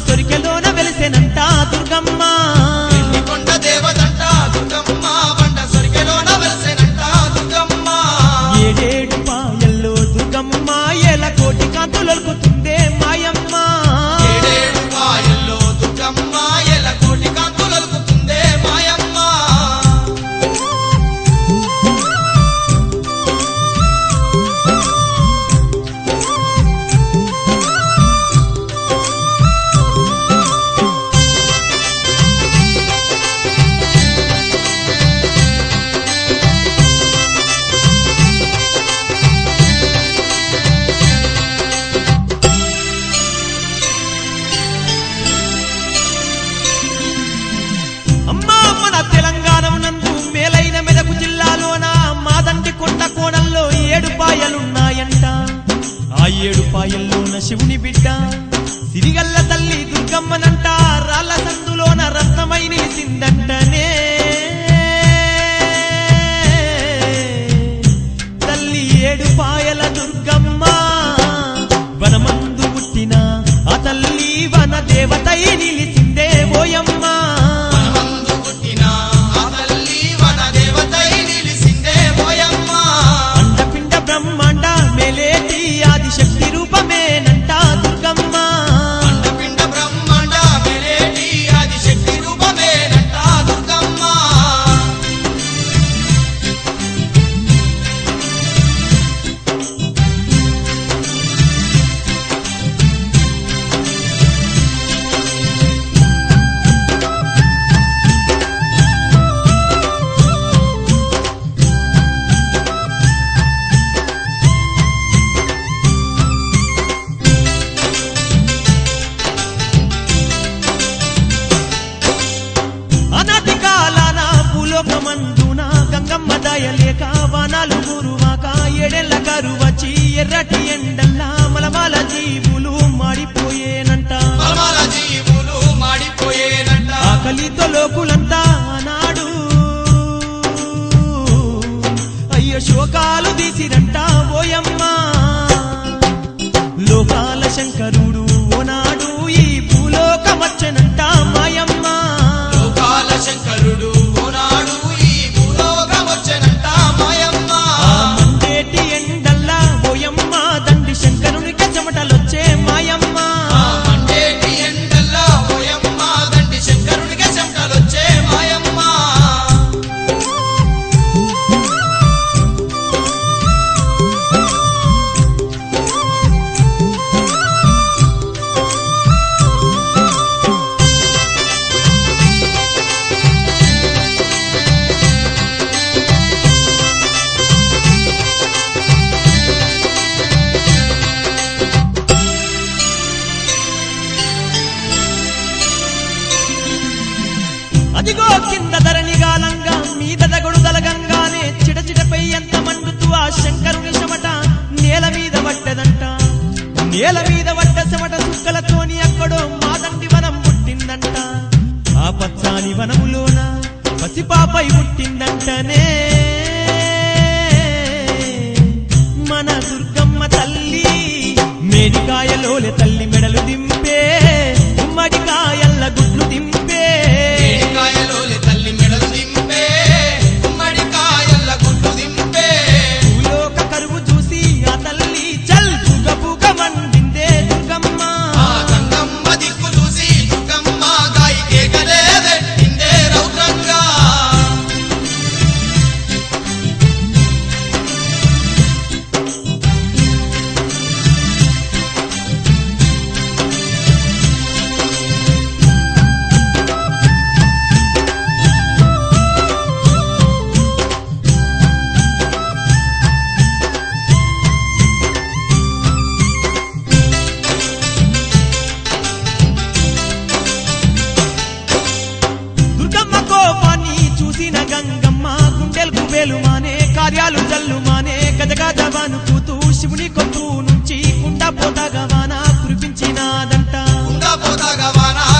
సొరికెలోన వెలిసెనంట దుర్గమ్మ కొండ దేవతంట దుర్గమ్మ బండ సొరికెలోన వెలసెనంట దుర్గమ్మ ఏడేడు పాయల్లో దుర్గమ్మ ఎల కోటి కాంతులొలుకుతుందే మాయమ్మ ఏడేడు పాయల్లో దుర్గమ్మ ఎల కోటి కాంతులొలుకుతుందే మాయమ్మ అమ్మా మన తెలంగాణ నందు మేలైన మెదకు జిల్లాలోన మాదండి కొండ కోణంలో ఏడు పాయలున్నాయంట ఆ ఏడు పాయల్లోన శివుని బిడ్డ సిరిగల్ల తల్లి దుర్గమ్మనంట రాళ్ళ సందులోన రత్నమై నిలిసిందంటనే తల్లి ఏడు పాయల దుర్గమ్మ వనమందు పుట్టిన ఆ తల్లి వన దేవతై నిలిసిందే ఓయమ్మ మనమందు పుట్టిన ఆ తల్లి వన దేవతై నిలిసిందే పోయమ్మ అండపిండ బ్రహ్మాండ మేలేటి ఆదిశక్తి రూపమేనంట దుర్గమ్మ అండపిండ బ్రహ్మాండ మెరేటి ఆది శక్తి రూపమేనంట దుర్గమ్మ అనాటి కాలాన భూలోకమందున గంగమ్మ దయలేక వనాలు గురువాక ఎడెళ్ళ కరువచి ఎర్రటి ఎండల్లా మలమాల జీవులు మాడిపోయేనంట పరమాల జీవులు మాడిపోయేనంట ఆకలితో లోకులంతా నాడు అయ్యో శోకాలు తీసిరంట ఓయమ్మ లోకాల శంకరుడు ఓనాడు ఈ భూలోకమచ్చనంట మాయమ్మ లోకాల శంకరుడు ఓనాడు ఈ భూలోకమొచ్చెనంట మాయమ్మ ఆ మండేటి ఎండల్లా ఓయమ్మ దండి శంకరునికి చెమటలొచ్చే మాయమ్మ ఆ మండేటి ఎండల్లో పోయమ్మ దండి శంకరునికే చెమటలొచ్చే మాయమ్మ అదిగో కింద ధరణిగాలంగా మీద దగడు దలగంగానే చిడచిడపై ఎంత మండుతూ ఆ శంకరుని చెమట నేల మీద పడ్డదంట నేల మీద పడ్డ చెమట సుక్కలతోని ఎక్కడో మాదండి వనం పుట్టిందంట ఆ పచ్చాని వనములోన పసిపాపై పుట్టిందంటనే మన దుర్గమ్మ తల్లి మేడికాయలోలే తల్లి మెడలు దింపే గుమ్మడికాయల్ల గుడ్లు దింపే ఏడికాయలోలే తల్లి మెడలు దింపే గుమ్మడికాయల్ల గుడ్లు దింపే భూలోక కరువు చూసి ఆ తల్లి చల్ పుగ పుగ మండిందే దుర్గమ్మ ఆ గంగమ్మ దిక్కు చూసి దుర్గమ్మ గాయి కేకలే పెట్టిందే రౌద్రంగా దుర్గమ్మ కోపాన్ని చూసిన గంగమ్మ గుండెలు కుబేలు మానే కార్యాలు జల్లు మానే గజగజవాను కూతూ శివుని కొప్పు నుంచి కుండ పోతగా వాన కురిపించినాదంట కుండ పోతాగా వాన